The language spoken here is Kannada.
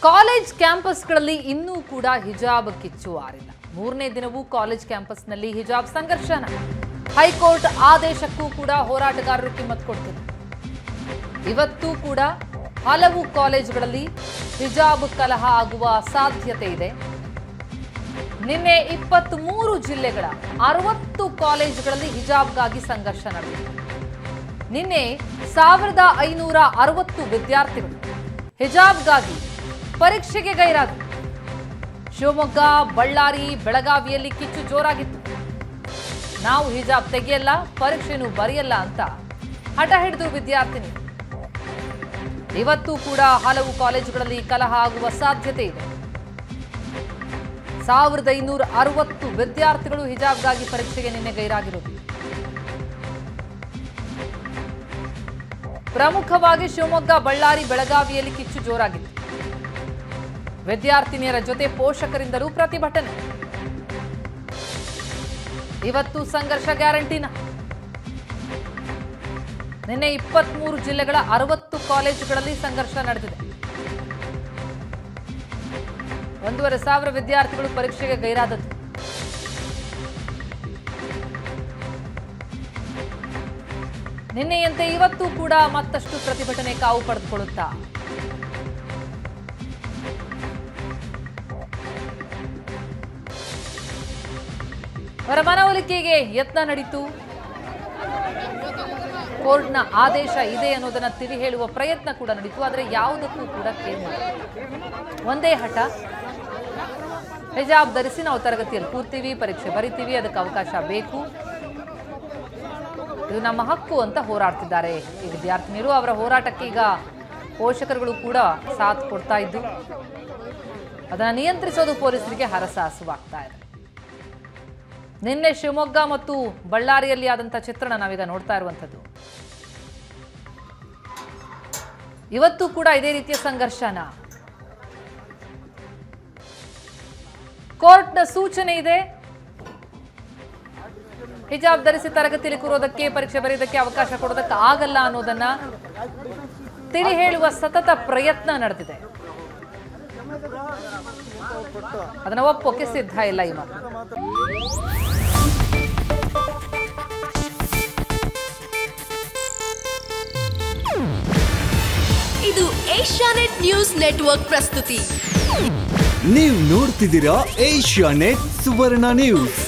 ಕಾಲೇಜ್ ಕ್ಯಾಂಪಸ್ಗಳಲ್ಲಿ ಇನ್ನೂ ಕೂಡ ಹಿಜಾಬ್ ಕಿಚ್ಚು ಆರಿಲ್ಲ ಮೂರನೇ ದಿನವೂ ಕಾಲೇಜ್ ಕ್ಯಾಂಪಸ್ನಲ್ಲಿ ಹಿಜಾಬ್ ಸಂಘರ್ಷನ ಹೈಕೋರ್ಟ್ ಆದೇಶಕ್ಕೂ ಕೂಡ ಹೋರಾಟಗಾರರು ಕಿಮ್ಮತ್ ಕೊಡ್ತಿಲ್ಲ ಇವತ್ತೂ ಕೂಡ ಹಲವು ಕಾಲೇಜುಗಳಲ್ಲಿ ಹಿಜಾಬ್ ಕಲಹ ಆಗುವ ಸಾಧ್ಯತೆ ಇದೆ ನಿನ್ನೆ ಇಪ್ಪತ್ತ್ ಮೂರು ಜಿಲ್ಲೆಗಳ ಅರವತ್ತು ಕಾಲೇಜುಗಳಲ್ಲಿ ಹಿಜಾಬ್ಗಾಗಿ ಸಂಘರ್ಷ ನಡೆದಿದೆ ನಿನ್ನೆ ಸಾವಿರದ ಐನೂರ ಅರವತ್ತು ವಿದ್ಯಾರ್ಥಿಗಳು ಹಿಜಾಬ್ಗಾಗಿ ಪರೀಕ್ಷೆಗೆ ಗೈರಾದರು ಶಿವಮೊಗ್ಗ ಬಳ್ಳಾರಿ ಬೆಳಗಾವಿಯಲ್ಲಿ ಕಿಚ್ಚು ಜೋರಾಗಿತ್ತು ನಾವು ಹಿಜಾಬ್ ತೆಗೆಯಲ್ಲ ಪರೀಕ್ಷೆನೂ ಬರೆಯಲ್ಲ ಅಂತ ಹಠ ಹಿಡಿದು ವಿದ್ಯಾರ್ಥಿನಿ ಇವತ್ತು ಕೂಡ ಹಲವು ಕಾಲೇಜುಗಳಲ್ಲಿ ಕಲಹ ಆಗುವ ಸಾಧ್ಯತೆ ಇದೆ ಸಾವಿರದ ಐನೂರ ಅರವತ್ತು ವಿದ್ಯಾರ್ಥಿಗಳು ಹಿಜಾಬ್ಗಾಗಿ ಪರೀಕ್ಷೆಗೆ ನಿನ್ನೆ ಗೈರಾಗಿರುವುದು ಪ್ರಮುಖವಾಗಿ ಶಿವಮೊಗ್ಗ ಬಳ್ಳಾರಿ ಬೆಳಗಾವಿಯಲ್ಲಿ ಕಿಚ್ಚು ಜೋರಾಗಿತ್ತು ವಿದ್ಯಾರ್ಥಿನಿಯರ ಜೊತೆ ಪೋಷಕರಿಂದಲೂ ಪ್ರತಿಭಟನೆ ಇವತ್ತು ಸಂಘರ್ಷ ಗ್ಯಾರಂಟಿನ ನಿನ್ನೆ ಇಪ್ಪತ್ಮೂರು ಜಿಲ್ಲೆಗಳ ಅರವತ್ತು ಕಾಲೇಜುಗಳಲ್ಲಿ ಸಂಘರ್ಷ ನಡೆದಿದೆ ಒಂದೂವರೆ ಸಾವಿರ ವಿದ್ಯಾರ್ಥಿಗಳು ಪರೀಕ್ಷೆಗೆ ಗೈರಾದದ್ದು ನಿನ್ನೆಯಂತೆ ಇವತ್ತು ಕೂಡ ಮತ್ತಷ್ಟು ಪ್ರತಿಭಟನೆ ಕಾವು ಪಡೆದುಕೊಳ್ಳುತ್ತಾ ಅವರ ಮನವೊಲಿಕೆಗೆ ಯತ್ನ ನಡೀತು ಕೋರ್ಟ್ನ ಆದೇಶ ಇದೆ ಅನ್ನೋದನ್ನ ತಿಳಿ ಹೇಳುವ ಪ್ರಯತ್ನ ಕೂಡ ನಡೀತು ಆದರೆ ಯಾವುದಕ್ಕೂ ಕೂಡ ಕೇಳಿಲ್ಲ ಒಂದೇ ಹಠ ಹಿಜಾಬ್ ಧರಿಸಿ ನಾವು ತರಗತಿಯಲ್ಲಿ ಕೂರ್ತೀವಿ ಪರೀಕ್ಷೆ ಬರಿತೀವಿ ಅದಕ್ಕೆ ಅವಕಾಶ ಬೇಕು ಇದು ನಮ್ಮ ಹಕ್ಕು ಅಂತ ಹೋರಾಡ್ತಿದ್ದಾರೆ ಈ ವಿದ್ಯಾರ್ಥಿನಿಯರು ಅವರ ಹೋರಾಟಕ್ಕೆ ಈಗ ಪೋಷಕರುಗಳು ಕೂಡ ಸಾಥ್ ಕೊಡ್ತಾ ಇದ್ದು ಅದನ್ನು ನಿಯಂತ್ರಿಸೋದು ಪೊಲೀಸರಿಗೆ ಹರಸಾಹಸವಾಗ್ತಾ ಇದೆ ನಿನ್ನೆ ಶಿವಮೊಗ್ಗ ಮತ್ತು ಬಳ್ಳಾರಿಯಲ್ಲಿ ಆದಂಥ ಚಿತ್ರಣ ನಾವೀಗ ನೋಡ್ತಾ ಇರುವಂಥದ್ದು ಇವತ್ತು ಕೂಡ ಇದೇ ರೀತಿಯ ಸಂಘರ್ಷನ ಕೋರ್ಟ್ನ ಸೂಚನೆ ಇದೆ ಹಿಜಾಬ್ ಧರಿಸಿ ತರಗತಿಯಲ್ಲಿ ಕೂರೋದಕ್ಕೆ ಪರೀಕ್ಷೆ ಬರೆಯೋದಕ್ಕೆ ಅವಕಾಶ ಕೊಡೋದಕ್ಕೆ ಆಗಲ್ಲ ಅನ್ನೋದನ್ನ ತಿಳಿ ಹೇಳುವ ಸತತ ಪ್ರಯತ್ನ ನಡೆದಿದೆ ಅದನ್ನ ಒಪ್ಪೋಕೆ ಸಿದ್ಧ ಇಲ್ಲ ಈ ಮಾತು ಇದು ಏಷ್ಯಾನೆಟ್ ನ್ಯೂಸ್ ನೆಟ್ವರ್ಕ್ ಪ್ರಸ್ತುತಿ ನೀವು ನೋಡ್ತಿದ್ದೀರಾ ಏಷ್ಯಾ ನೆಟ್ ಸುವರ್ಣ ನ್ಯೂಸ್